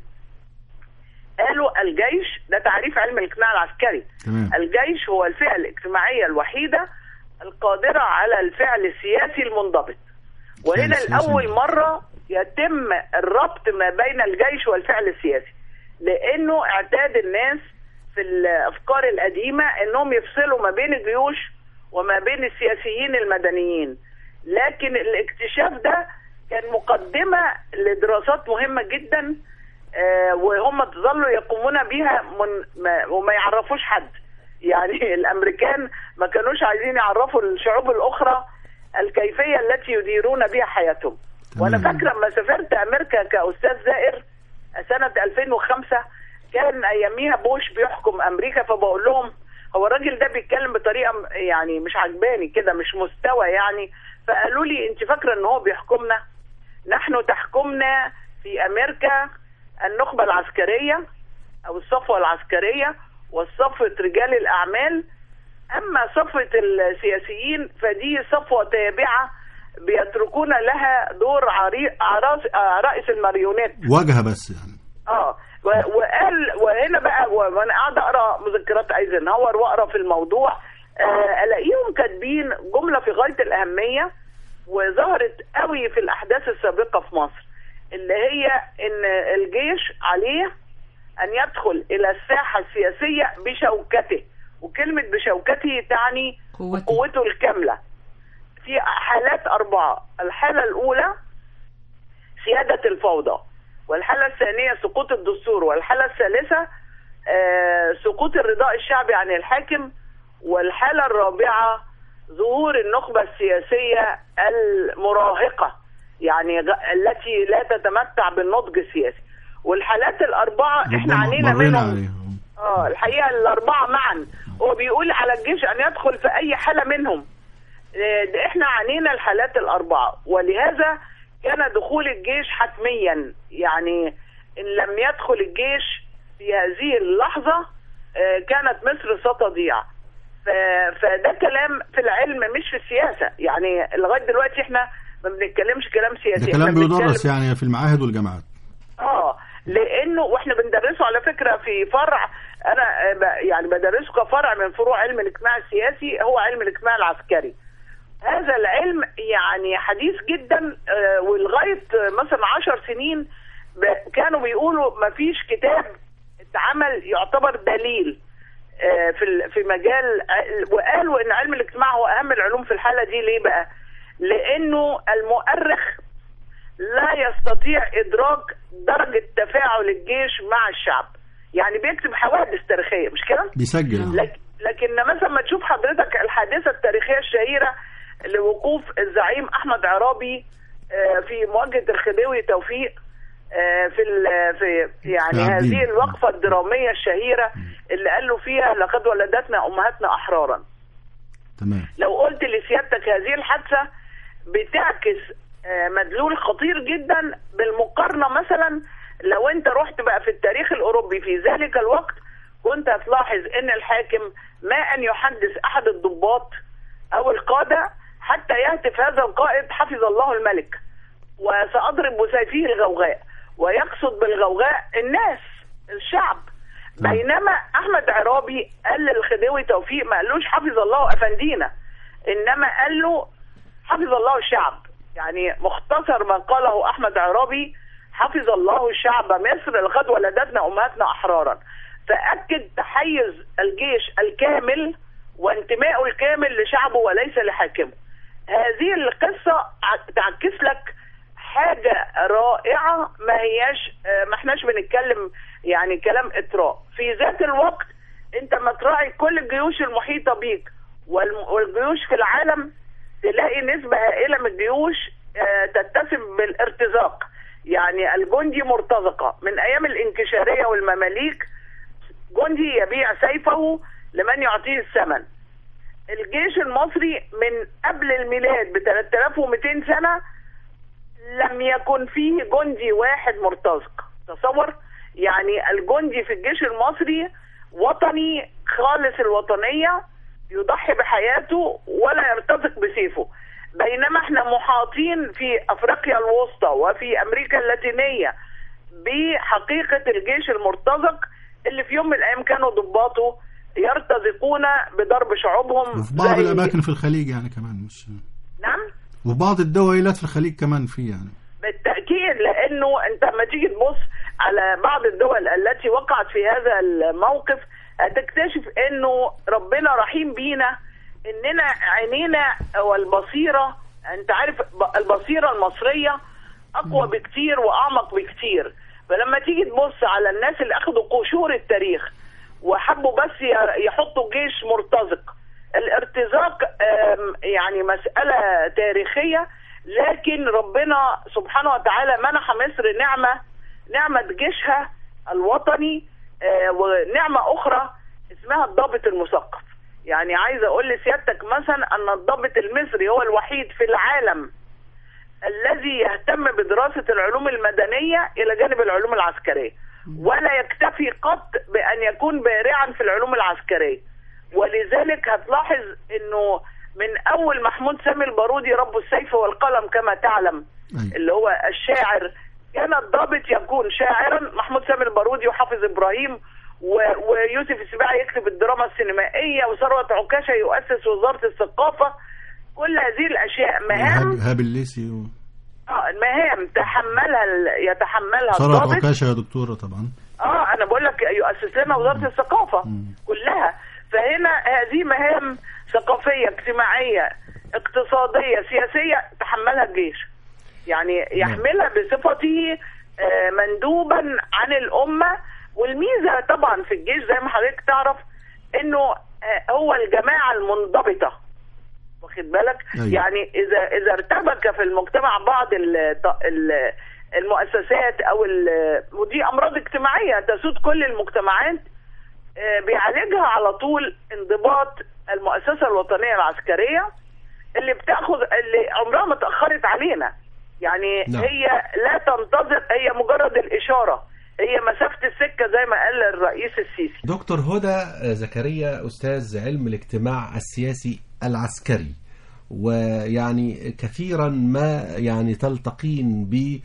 قالوا الجيش ده تعريف علم الاجتماع العسكري تمام الجيش هو الفئة الاجتماعية الوحيدة القادرة على الفعل السياسي المنضبط وهنا السياسي لأول المنضبط. مرة يتم الربط ما بين الجيش والفعل السياسي لأنه اعتاد الناس في الأفكار القديمة أنهم يفصلوا ما بين الجيوش وما بين السياسيين المدنيين لكن الاكتشاف ده كان مقدمة لدراسات مهمة جدا آه، وهم ظلوا يقومون بيها من ما وما يعرفوش حد يعني الامريكان ما كانوش عايزين يعرفوا الشعوب الاخرى الكيفيه التي يديرون بها حياتهم وانا فاكره لما سافرت امريكا كاستاذ زائر سنه 2005 كان اياميها بوش بيحكم امريكا فبقول لهم هو الراجل ده بيتكلم بطريقه م- يعني مش عجباني كده مش مستوى يعني فقالوا لي انت فاكره ان هو بيحكمنا نحن تحكمنا في امريكا النخبه العسكريه او الصفوه العسكريه وصفوه رجال الاعمال اما صفوه السياسيين فدي صفوه تابعه بيتركون لها دور عري- عراس- عرائس الماريونيت واجهه بس يعني اه و- وقال وهنا بقى و- وانا قاعده اقرا مذكرات ايزنهاور واقرا في الموضوع آه الاقيهم كاتبين جمله في غايه الاهميه وظهرت قوي في الاحداث السابقه في مصر اللي هي ان الجيش عليه ان يدخل الى الساحه السياسيه بشوكته وكلمه بشوكته تعني قوته. قوته الكامله في حالات اربعه الحاله الاولى سياده الفوضى والحاله الثانيه سقوط الدستور والحاله الثالثه آه، سقوط الرضاء الشعبي عن الحاكم والحاله الرابعه ظهور النخبه السياسيه المراهقه يعني غ- التي لا تتمتع بالنضج السياسي والحالات الاربعه احنا ربما علينا مرينا منهم عليهم اه الحقيقه الاربعه معا هو بيقول على الجيش ان يدخل في اي حاله منهم آه، ده احنا عانينا الحالات الاربعه ولهذا كان دخول الجيش حتميا يعني ان لم يدخل الجيش في هذه اللحظه آه، كانت مصر ستضيع ف- فده كلام في العلم مش في السياسه يعني لغايه دلوقتي احنا ما بنتكلمش كلام سياسي ده احنا كلام بنتكلم- بيدرس يعني في المعاهد والجامعات اه لانه واحنا بندرسه على فكره في فرع انا آه، ب- يعني بدرسه كفرع من فروع علم الاجتماع السياسي هو علم الاجتماع العسكري هذا العلم يعني حديث جدا آه، ولغايه آه، مثلا عشر سنين ب- كانوا بيقولوا ما فيش كتاب اتعمل يعتبر دليل آه، في ال- في مجال ع- وقالوا ان علم الاجتماع هو اهم العلوم في الحاله دي ليه بقى؟ لانه المؤرخ لا يستطيع ادراك درجه تفاعل الجيش مع الشعب يعني بيكتب حوادث تاريخيه مش كده بيسجل لك لكن مثلا ما تشوف حضرتك الحادثه التاريخيه الشهيره لوقوف الزعيم احمد عرابي آه، في مواجهه الخديوي توفيق آه، في ال- في يعني في عابدين. هذه الوقفه الدراميه الشهيره اللي قال له فيها لقد ولدتنا امهاتنا احرارا تمام لو قلت لسيادتك هذه الحادثه بتعكس آه، مدلول خطير جدا بالمقارنه مثلا لو انت رحت بقى في التاريخ الاوروبي في ذلك الوقت كنت هتلاحظ ان الحاكم ما ان يحدث احد الضباط او القاده حتى يهتف هذا القائد حفظ الله الملك وساضرب بسيفه الغوغاء ويقصد بالغوغاء الناس الشعب بينما احمد عرابي قال للخديوي توفيق ما قالوش حفظ الله افندينا انما قال له حفظ الله الشعب يعني مختصر ما قاله احمد عرابي حفظ الله الشعب مصر لقد ولدتنا امهاتنا احرارا فاكد تحيز الجيش الكامل وانتمائه الكامل لشعبه وليس لحاكمه هذه القصه ع- تعكس لك حاجه رائعه ما هياش آه، ما احناش بنتكلم يعني كلام اطراء في ذات الوقت انت ما تراعي كل الجيوش المحيطه بيك والم- والجيوش في العالم تلاقي نسبه هائله من الجيوش آه، تتسم بالارتزاق يعني الجندي مرتزقه من ايام الانكشاريه والمماليك جندي يبيع سيفه لمن يعطيه الثمن الجيش المصري من قبل الميلاد ب 3200 سنه لم يكن فيه جندي واحد مرتزق تصور يعني الجندي في الجيش المصري وطني خالص الوطنيه يضحي بحياته ولا يرتزق بسيفه بينما احنا محاطين في افريقيا الوسطى وفي امريكا اللاتينيه بحقيقه الجيش المرتزق اللي في يوم من الايام كانوا ضباطه يرتزقون بضرب شعوبهم وفي بعض زي- الاماكن في الخليج يعني كمان مش نعم وفي بعض الدويلات في الخليج كمان في يعني بالتأكيد لأنه أنت لما تيجي تبص على بعض الدول التي وقعت في هذا الموقف هتكتشف أنه ربنا رحيم بينا إننا عينينا والبصيرة أنت عارف ب- البصيرة المصرية أقوى بكتير وأعمق بكتير فلما تيجي تبص على الناس اللي أخذوا قشور التاريخ وحبوا بس ي- يحطوا جيش مرتزق الارتزاق آم، يعني مسألة تاريخية لكن ربنا سبحانه وتعالى منح مصر نعمة نعمة جيشها الوطني آه، ونعمة أخرى اسمها الضابط المثقف يعني عايزة أقول لسيادتك مثلا أن الضابط المصري هو الوحيد في العالم الذي يهتم بدراسة العلوم المدنية إلى جانب العلوم العسكرية ولا يكتفي قط بأن يكون بارعا في العلوم العسكرية ولذلك هتلاحظ أنه من أول محمود سامي البارودي رب السيف والقلم كما تعلم اللي هو الشاعر كان الضابط يكون شاعرا محمود سامي البارودي وحافظ إبراهيم و- ويوسف السباعي يكتب الدراما السينمائية وثروت عكاشة يؤسس وزارة الثقافة كل هذه الاشياء مهام هاب هاب الليسي و... اه مهام تحملها ال- يتحملها ثروت الضابط عكاشة يا دكتورة طبعا اه انا بقول لك يؤسس لنا وزاره الثقافه كلها فهنا هذه مهام ثقافيه اجتماعيه اقتصاديه سياسيه تحملها الجيش يعني يحملها بصفته آه، مندوبا عن الامه والميزه طبعا في الجيش زي ما حضرتك تعرف انه آه، هو الجماعه المنضبطه واخد بالك أيوة. يعني اذا اذا ارتبك في المجتمع بعض ال ال المؤسسات او ال- ودي امراض اجتماعيه تسود كل المجتمعات آه، بيعالجها على طول انضباط المؤسسه الوطنيه العسكريه اللي بتاخذ اللي عمرها ما اتاخرت علينا يعني نعم. هي لا تنتظر هي مجرد الاشاره هي مسافه السكه زي ما قال الرئيس السيسي دكتور هدى زكريا أستاذ علم الاجتماع السياسي العسكري ويعني كثيرا ما يعني تلتقين ب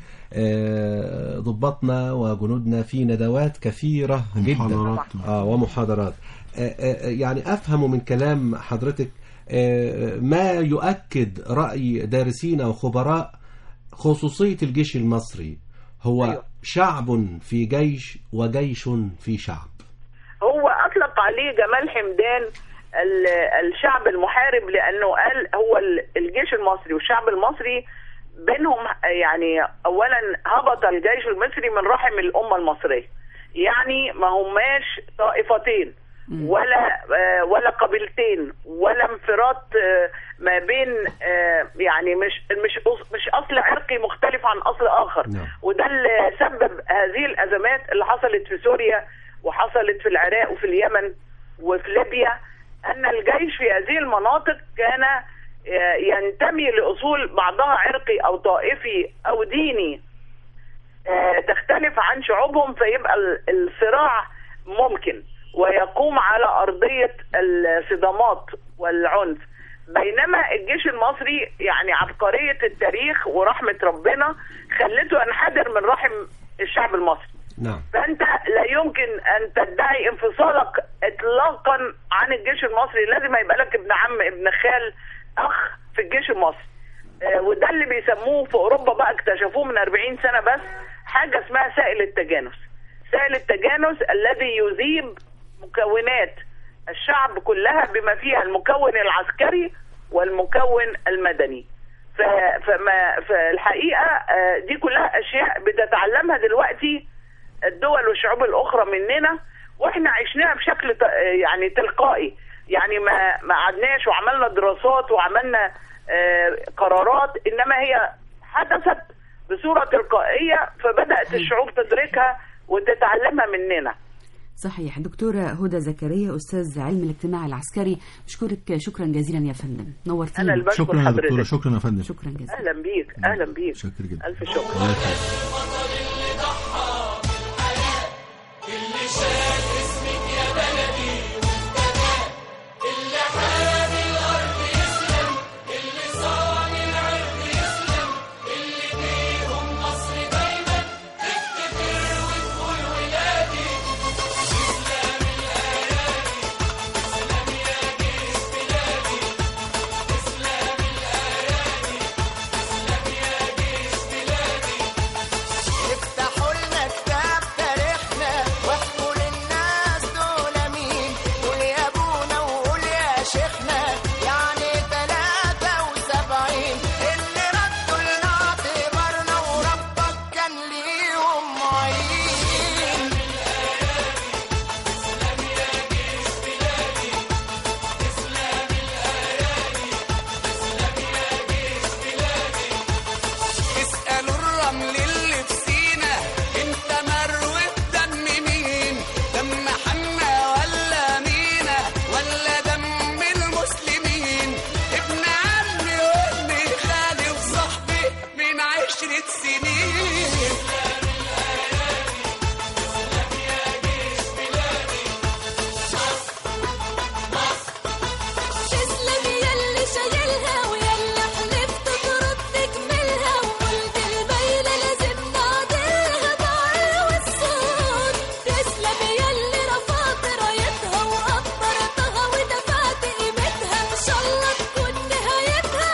آه، ضباطنا وجنودنا في ندوات كثيرة جدا محاضرات. آه ومحاضرات آه، آه، يعني أفهم من كلام حضرتك آه، ما يؤكد رأي دارسين وخبراء خصوصية الجيش المصري هو أيوة. شعب في جيش وجيش في شعب هو اطلق عليه جمال حمدان ال- الشعب المحارب لانه قال هو ال- الجيش المصري والشعب المصري بينهم يعني اولا هبط الجيش المصري من رحم الامه المصريه يعني ما هماش طائفتين ولا آه، ولا قبيلتين ولا انفراط آه، ما بين آه، يعني مش مش أص- مش اصل عرقي مختلف عن اصل اخر نعم. وده اللي سبب هذه الازمات اللي حصلت في سوريا وحصلت في العراق وفي اليمن وفي ليبيا ان الجيش في هذه المناطق كان آه، ينتمي لاصول بعضها عرقي او طائفي او ديني آه، تختلف عن شعوبهم فيبقى ال- الصراع ممكن ويقوم على ارضيه الصدامات والعنف بينما الجيش المصري يعني عبقريه التاريخ ورحمه ربنا خلته ينحدر من رحم الشعب المصري نعم فانت لا يمكن ان تدعي انفصالك اطلاقا عن الجيش المصري لازم يبقى لك ابن عم ابن خال اخ في الجيش المصري آه، وده اللي بيسموه في اوروبا بقى اكتشفوه من 40 سنه بس حاجه اسمها سائل التجانس سائل التجانس الذي يذيب مكونات الشعب كلها بما فيها المكون العسكري والمكون المدني ف- فما فالحقيقه آه، دي كلها اشياء بتتعلمها دلوقتي الدول والشعوب الاخرى مننا واحنا عشناها بشكل ت- يعني تلقائي يعني ما ما قعدناش وعملنا دراسات وعملنا آه، قرارات انما هي حدثت بصوره تلقائيه فبدات الشعوب تدركها وتتعلمها مننا صحيح دكتورة هدى زكريا أستاذ علم الاجتماع العسكري بشكرك شكرا جزيلا يا فندم نورتينا أنا اللي بشكر شكرا يا دكتورة حضرتك. شكرا يا فندم شكرا جزيلا اهلا بيك اهلا بيك شكر جدا الف شكر الله يخليك. اللي شاف اسمك يا بلدي وافتدى اللي حامي الارض يسلم اللي صان العرض يسلم اللي بيهم مصر دايما تفتكر وتقول ولادي اسلام الايادي اسلام يا جيش بلادي اسلام الايادي اسلام يا جيش بلادي افتحوا لنا كتاب تاريخنا واحكوا للناس دول مين قول يا ابونا وقول يا شيخنا يعني تلاتة وسبعين اللي ردوا لنا اعتبارنا وربك كان ليهم معين اسألوا الرمل اللي في سينا انت مروي دم مين دم حنا ولا مينا ولا دم المسلمين ابن عمي وابن خالي وصاحبي من عشرة سنين تسلم يلي شايلها ويلي حلفت ترد تكملها وقلت البيلة لازم نعدلها بعقل والصوت تسلم يلي رفعت رايتها وقدرتها ودفعت قيمتها ان شاء الله تكون نهايتها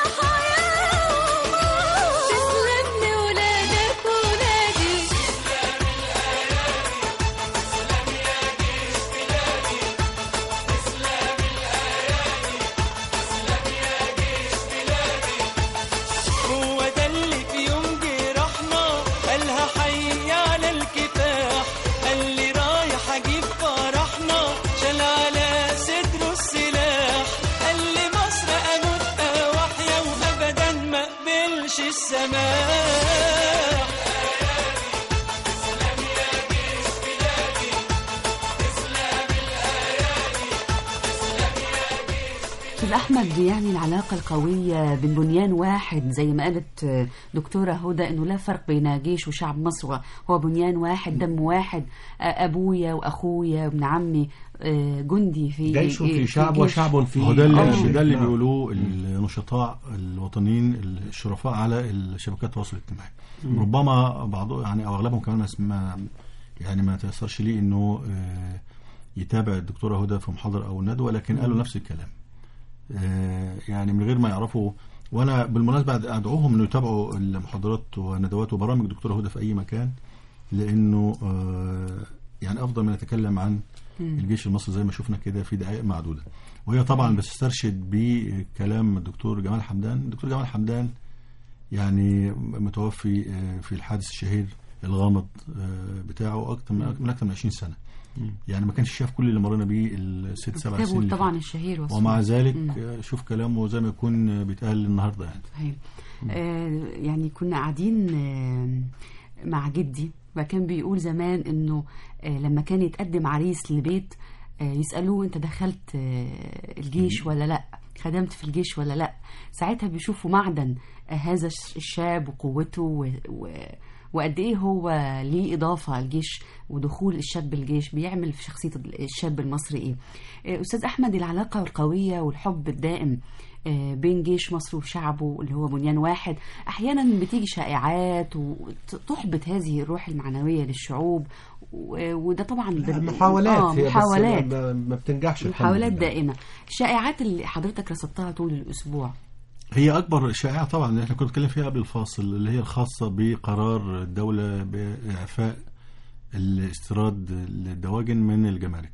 احمد يعني العلاقه القويه بين بنيان واحد زي ما قالت آه، دكتوره هدى انه لا فرق بين جيش وشعب مصر هو بنيان واحد دم واحد آه، ابويا واخويا وابن عمي آه، جندي في جيش في شعب جيش. وشعب في هو ده اللي, جيش. ده اللي نعم. بيقولوه النشطاء الوطنيين الشرفاء على الشبكات التواصل الاجتماعي ربما بعض يعني او اغلبهم كمان ما يعني ما تيسرش ليه انه آه، يتابع الدكتوره هدى في محاضره او ندوه لكن قالوا نفس الكلام آه، يعني من غير ما يعرفوا وانا بالمناسبه ادعوهم انه يتابعوا المحاضرات وندوات وبرامج الدكتوره هدى في اي مكان لانه آه، يعني افضل ما نتكلم عن الجيش المصري زي ما شفنا كده في دقائق معدوده وهي طبعا بتسترشد بكلام الدكتور جمال حمدان الدكتور جمال حمدان يعني متوفي آه، في الحادث الشهير الغامض آه، بتاعه اكتر من من اكتر من 20 سنه يعني ما كانش شاف كل اللي مرينا بيه الست سبع سنين كتابه اللي طبعا فاتوا. الشهير وصفه. ومع ذلك مم. آه، شوف كلامه زي ما يكون آه، بيتقال النهارده يعني صحيح آه يعني كنا قاعدين آه مع جدي فكان بيقول زمان انه آه لما كان يتقدم عريس لبيت آه يسالوه انت دخلت آه الجيش ولا لا خدمت في الجيش ولا لا ساعتها بيشوفوا معدن آه هذا الش- الشاب وقوته و... و... وقد ايه هو ليه اضافه الجيش ودخول الشاب الجيش بيعمل في شخصيه الشاب المصري ايه آه، استاذ احمد العلاقه القويه والحب الدائم آه، بين جيش مصر وشعبه اللي هو بنيان واحد احيانا بتيجي شائعات وتحبط هذه الروح المعنويه للشعوب و- وده طبعا بال- محاولات آه هي بس محاولات ما- ما بتنجحش الحمد محاولات لله. دائمه الشائعات اللي حضرتك رصدتها طول الاسبوع هي اكبر شائعه طبعا اللي احنا كنا بنتكلم فيها قبل الفاصل اللي هي الخاصه بقرار الدوله باعفاء الاستيراد الدواجن من الجمارك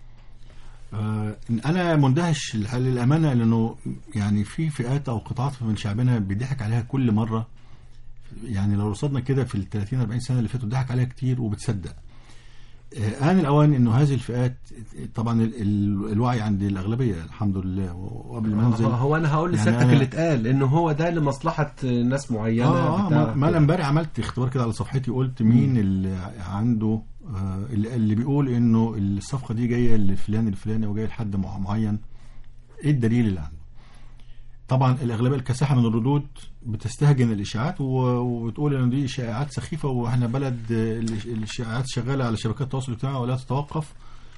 آه، انا مندهش الحقيقة للامانه لانه يعني في فئات او قطاعات من شعبنا بيضحك عليها كل مره يعني لو رصدنا كده في ال 30 40 سنه اللي فاتوا ضحك عليها كتير وبتصدق آه، آن الأوان إنه هذه الفئات طبعا ال- ال- الوعي عند الأغلبية الحمد لله وقبل ما أنزل هو- هو انا هقول يعني لسيادتك أنا- اللي اتقال انه هو ده لمصلحه ناس معينه اه اه بتاع- ما- ما انا امبارح عملت اختبار كده على صفحتي قلت مين اللي عنده آه اللي, اللي بيقول انه الصفقه دي جايه لفلان الفلاني وجايه لحد مع- معين ايه الدليل اللي عنده طبعا الاغلبيه الكاسحه من الردود بتستهجن الاشاعات و- وبتقول ان دي شائعات سخيفه واحنا بلد آه، الإش- الاشاعات شغاله على شبكات التواصل الاجتماعي ولا تتوقف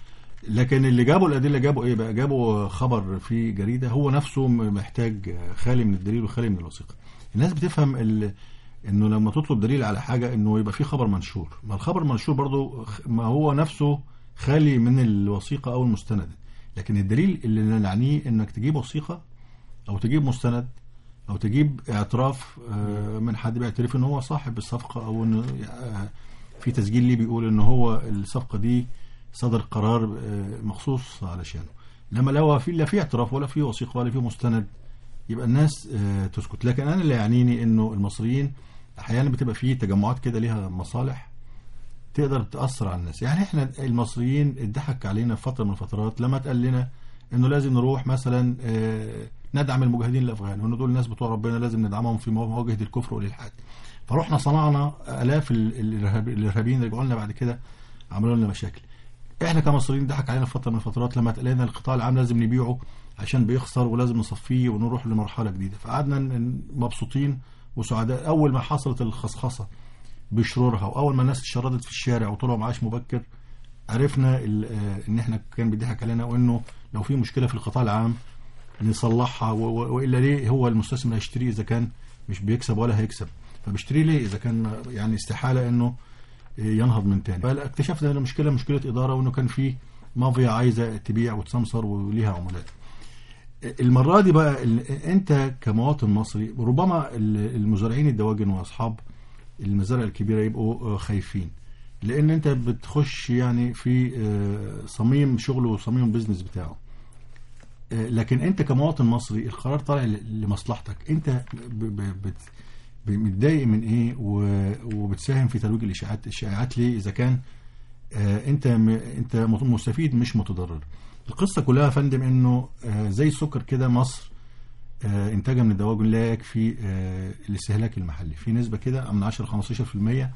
لكن اللي جابوا الادله جابوا ايه بقى جابوا خبر في جريده هو نفسه م- محتاج خالي من الدليل وخالي من الوثيقه الناس بتفهم ال... انه لما تطلب دليل على حاجه انه يبقى في خبر منشور ما الخبر المنشور برضو خ- ما هو نفسه خالي من الوثيقه او المستند لكن الدليل اللي نعنيه انك تجيب وثيقه او تجيب مستند او تجيب اعتراف آه، من حد بيعترف ان هو صاحب الصفقه او انه آه، في تسجيل ليه بيقول ان هو الصفقه دي صدر قرار آه، مخصوص علشانه لما لا في لا في اعتراف ولا في وثيقه ولا في مستند يبقى الناس آه، تسكت لكن انا اللي يعنيني انه المصريين احيانا بتبقى في تجمعات كده ليها مصالح تقدر تاثر على الناس يعني احنا المصريين اتضحك علينا في فتره من الفترات لما اتقال لنا انه لازم نروح مثلا آه، ندعم المجاهدين الافغان وان دول الناس بتوع ربنا لازم ندعمهم في مواجهه الكفر والالحاد فرحنا صنعنا الاف ال- الإرهاب- الارهابيين رجعوا لنا بعد كده عملوا لنا مشاكل احنا كمصريين ضحك علينا في فتره من الفترات لما اتقال لنا القطاع العام لازم نبيعه عشان بيخسر ولازم نصفيه ونروح لمرحله جديده فقعدنا ن- مبسوطين وسعداء اول ما حصلت الخصخصه بشرورها واول ما الناس اتشردت في الشارع وطلعوا معاش مبكر عرفنا ال- آه، ان احنا كان بيضحك علينا وانه لو في مشكله في القطاع العام نصلحها و- و- والا ليه هو المستثمر هيشتري اذا كان مش بيكسب ولا هيكسب فبيشتري ليه اذا كان يعني استحاله انه ينهض من تاني فاكتشفنا ان المشكله مشكله اداره وانه كان في مافيا عايزه تبيع وتسمسر وليها عمولات المره دي بقى ال- انت كمواطن مصري ربما ال- المزارعين الدواجن واصحاب المزارع الكبيره يبقوا آه، خايفين لان انت بتخش يعني في آه، صميم شغله وصميم البيزنس بتاعه آه، لكن انت كمواطن مصري القرار طالع ل- لمصلحتك انت ب- ب- بت ب- متضايق من ايه و- وبتساهم في ترويج الاشاعات الشائعات ليه اذا كان آه، انت م- انت مت- مستفيد مش متضرر القصه كلها يا فندم انه آه، زي السكر كده مصر آه، انتاجها من الدواجن لا يكفي آه، الاستهلاك المحلي في نسبه كده من 10 15%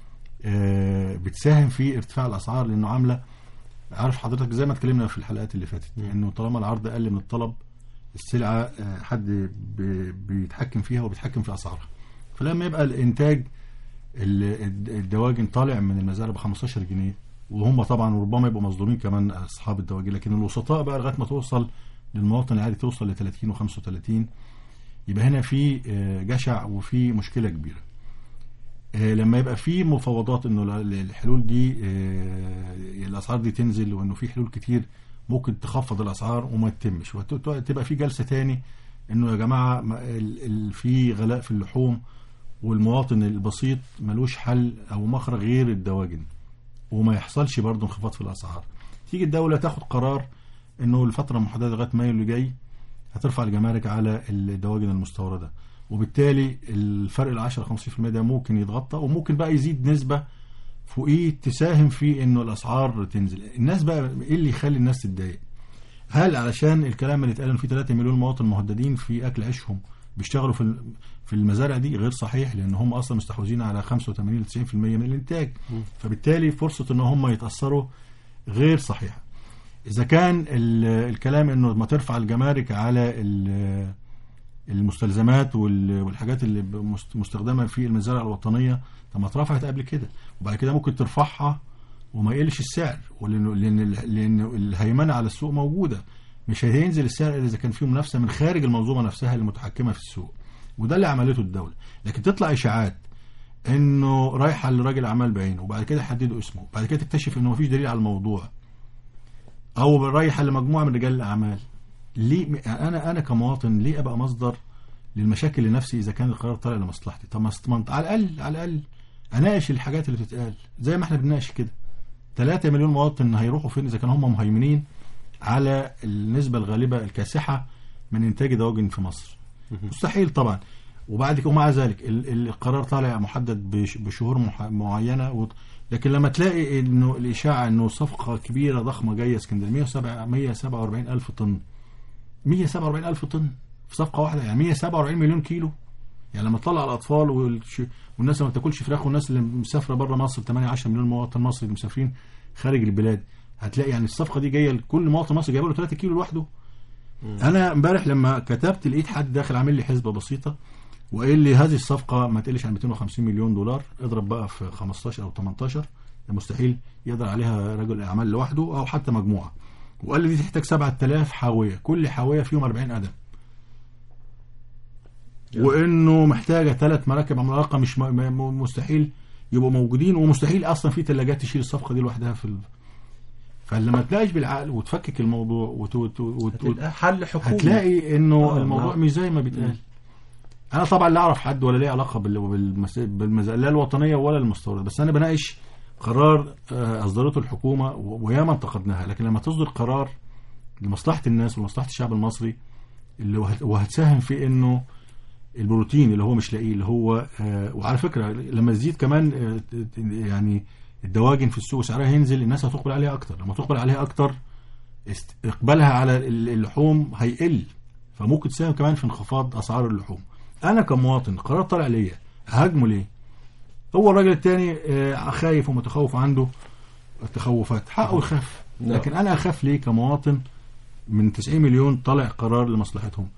آه، بتساهم في ارتفاع الاسعار لانه عامله عارف حضرتك زي ما اتكلمنا في الحلقات اللي فاتت انه طالما العرض اقل من الطلب السلعه آه، حد ب- بيتحكم فيها وبيتحكم في اسعارها فلما يبقى الانتاج ال- الد- الدواجن طالع من المزارع ب 15 جنيه وهم طبعا وربما يبقوا مصدومين كمان اصحاب الدواجن لكن الوسطاء بقى لغايه ما توصل للمواطن العادي توصل ل 30 و35 يبقى هنا في آه، جشع وفي مشكله كبيره آه، لما يبقى في مفاوضات انه ال- الحلول دي آه، الاسعار دي تنزل وانه في حلول كتير ممكن تخفض الاسعار وما تتمش وتبقى في جلسه تاني انه يا جماعه ما- ال- ال- في غلاء في اللحوم والمواطن البسيط ملوش حل او مخرج غير الدواجن وما يحصلش برضه انخفاض في الاسعار تيجي الدوله تاخد قرار انه الفتره المحدده لغايه مايو اللي جاي هترفع الجمارك على الدواجن المستورده وبالتالي الفرق ال 10 15% ده ممكن يتغطى وممكن بقى يزيد نسبه فوقيه تساهم في انه الاسعار تنزل الناس بقى ايه اللي يخلي الناس تتضايق هل علشان الكلام اللي اتقال انه في 3 مليون مواطن مهددين في اكل عيشهم بيشتغلوا في ال- في المزارع دي غير صحيح لان هم اصلا مستحوذين على 85 ل 90% من الانتاج فبالتالي فرصه ان هم يتاثروا غير صحيحه اذا كان ال- الكلام انه ما ترفع الجمارك على ال- المستلزمات وال- والحاجات اللي مست- مستخدمه في المزارع الوطنيه طب ما اترفعت قبل كده وبعد كده ممكن ترفعها وما يقلش السعر ولانه لان لان الهيمنه على السوق موجوده مش هينزل السعر الا اذا كان في منافسه من خارج المنظومه نفسها المتحكمه في السوق وده اللي عملته الدوله لكن تطلع اشاعات انه رايحه لراجل اعمال بعينه وبعد كده يحددوا اسمه بعد كده تكتشف انه مفيش دليل على الموضوع او رايحه لمجموعه من رجال الاعمال ليه انا انا كمواطن ليه ابقى مصدر للمشاكل لنفسي اذا كان القرار طالع لمصلحتي طب ما است- على الاقل على الاقل اناقش الحاجات اللي بتتقال زي ما احنا بنناقش كده 3 مليون مواطن هيروحوا فين اذا كانوا هم مهيمنين على النسبه الغالبه الكاسحه من انتاج دواجن في مصر مستحيل طبعا وبعد كده ومع ذلك ال- ال- القرار طالع محدد بش- بشهور مح- معينه و... لكن لما تلاقي انه الاشاعه انه صفقه كبيره ضخمه جايه اسكندريه 147 147 الف طن 147 الف طن في صفقه واحده يعني 147 مليون كيلو يعني لما تطلع الاطفال والش... والناس اللي ما بتاكلش فراخ والناس اللي مسافره بره مصر 8 10 مليون مواطن مصري اللي مسافرين خارج البلاد هتلاقي يعني الصفقه دي جايه لكل مواطن مصري جايبه له 3 كيلو لوحده انا امبارح لما كتبت لقيت حد داخل عامل لي حسبه بسيطه وقال لي هذه الصفقه ما تقلش عن 250 مليون دولار اضرب بقى في 15 او 18 ده مستحيل يقدر عليها رجل اعمال لوحده او حتى مجموعه وقال لي دي تحتاج 7000 حاويه كل حاويه فيهم 40 قدم وانه محتاجه ثلاث مراكب عملاقه مش م- م- مستحيل يبقوا موجودين ومستحيل اصلا في ثلاجات تشيل الصفقه دي لوحدها في ال... فلما تناقش بالعقل وتفكك الموضوع وت... وت... وت... هتلقى حل حكومي هتلاقي انه آه، الموضوع نعم. مش زي ما بيتقال انا طبعا لا اعرف حد ولا ليه علاقه بال- بالمس... بالمز... لا الوطنيه ولا المستورد بس انا بناقش قرار آه، اصدرته الحكومه و- وياما انتقدناها لكن لما تصدر قرار لمصلحه الناس ولمصلحه الشعب المصري اللي وهت- وهتساهم في انه البروتين اللي هو مش لاقيه اللي هو آه وعلى فكره لما تزيد كمان آه ت- ت- يعني الدواجن في السوق سعرها ينزل الناس هتقبل عليها اكتر لما تقبل عليها اكتر است- اقبالها على ال- اللحوم هيقل فممكن تساهم كمان في انخفاض اسعار اللحوم انا كمواطن قرار طالع ليا هاجمه ليه هو الراجل التاني آه، خايف ومتخوف عنده تخوفات حقه يخاف نعم. لكن انا اخاف ليه كمواطن من 90 مليون طالع قرار لمصلحتهم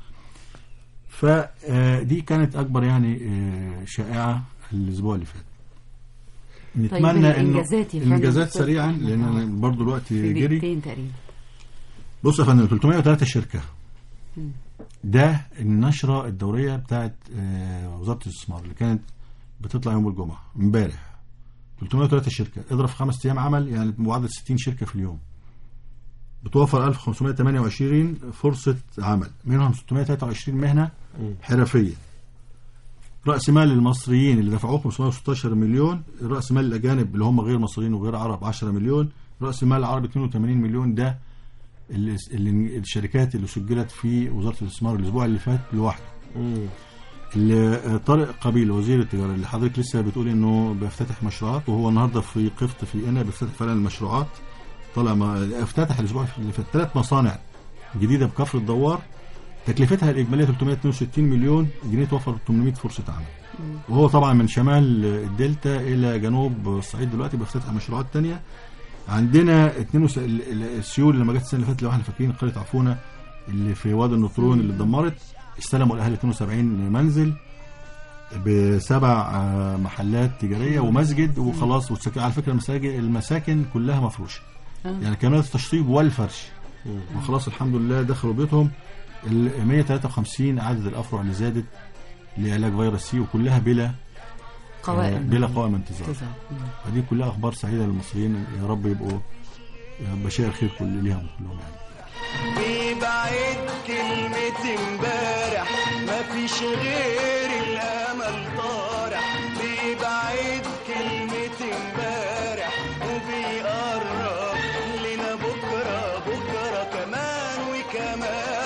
فدي كانت اكبر يعني آه، شائعه الاسبوع اللي فات نتمنى انه الإنجازات يا فندم. الانجازات سريعا لان أنا برضو الوقت في جري دقيقتين تقريبا بص يا فندم 303 شركه مم. ده النشره الدوريه بتاعت آه، وزاره الاستثمار اللي كانت بتطلع يوم الجمعه امبارح 303 شركه اضرب في خمس ايام عمل يعني معدل 60 شركه في اليوم بتوفر 1528 فرصه عمل منهم 623 مهنه حرفيه راس مال المصريين اللي دفعوه 516 مليون راس مال الاجانب اللي هم غير مصريين وغير عرب 10 مليون راس مال العرب 82 مليون ده اللي اللي الشركات اللي سجلت في وزاره الاستثمار الاسبوع اللي فات لوحده اللي طارق قبيل وزير التجاره اللي حضرتك لسه بتقول انه بيفتتح مشروعات وهو النهارده في قفط في قنا بيفتتح فعلا المشروعات طالع ما افتتح الاسبوع اللي فات ثلاث مصانع جديده بكفر الدوار تكلفتها الاجماليه 362 مليون جنيه توفر 800 فرصه عمل وهو طبعا من شمال الدلتا الى جنوب الصعيد دلوقتي بيفتتح مشروعات تانية عندنا اتنين وس... ال- ال- السيول اللي لما جت السنه اللي فاتت لو احنا فاكرين قريه عفونه اللي في وادي النطرون اللي اتدمرت استلموا الاهالي 72 منزل بسبع آه، محلات تجاريه ومسجد وخلاص والسك- على فكره المساجد المساكن كلها مفروشه يعني كامله التشطيب والفرش وخلاص الحمد لله دخلوا بيوتهم ال 153 عدد الافرع اللي زادت لعلاج فيروس سي وكلها بلا قوائم. آه، بلا قوائم انتظار انتظار. مم. فدي كلها اخبار سعيده للمصريين يا رب يبقوا يا بشائر خير كل ليهم كلهم يعني بيبعد كلمة امبارح مفيش غير الأمل طارح بيبعد كلمة امبارح وبيقرب لنا بكرة بكرة كمان وكمان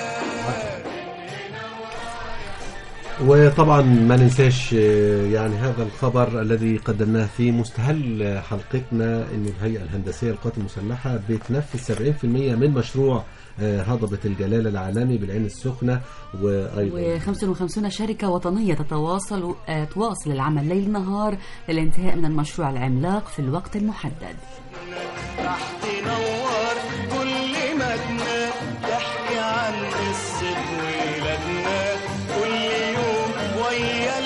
وطبعا ما ننساش آه، يعني هذا الخبر الذي قدمناه في مستهل آه، حلقتنا انه الهيئه الهندسيه للقوات المسلحه بتنفذ 70% من مشروع آه، هضبه الجلاله العالمي بالعين السخنه وايضا و55 شركة وطنية تتواصل آه، تواصل العمل ليل نهار للانتهاء من المشروع العملاق في الوقت المحدد راح تنور كل مدنا تحكي عن قصة ولادنا كل يوم ويا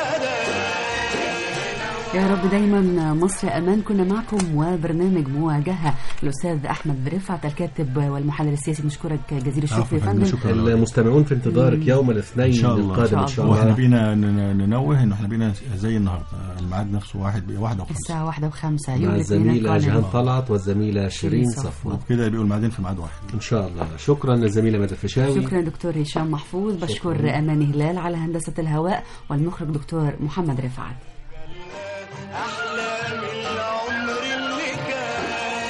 الأذى يا رب دايما مصر امان كنا معكم وبرنامج مواجهه الاستاذ احمد رفعت الكاتب والمحلل السياسي نشكرك جزيل الشكر يا فندم المستمعون في انتظارك يوم الاثنين ان شاء الله القادم ان شاء واحنا الله بينا ن- ننوه انه احنا بينا زي النهارده الميعاد نفسه واحد واحده وخمسه الساعه واحدة وخمسة يوم مع الاثنين الزميله القادم جهان طلعت والزميله شيرين صفوان. صفوان وبكده يبقوا الميعادين في ميعاد واحد ان شاء الله شكرا للزميله مدى الفيشاوي شكرا دكتور هشام محفوظ بشكر شكراً. اماني هلال على هندسه الهواء والمخرج دكتور محمد رفعت أحلى من العمر اللي كان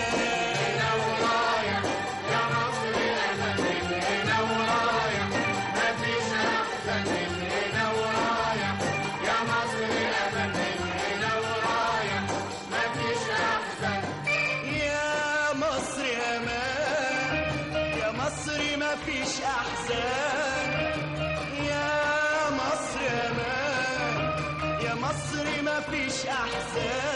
يا مصر أمان يا مصر ما فيش أحزان يا مصر أمان يا مصر ما فيش أحزان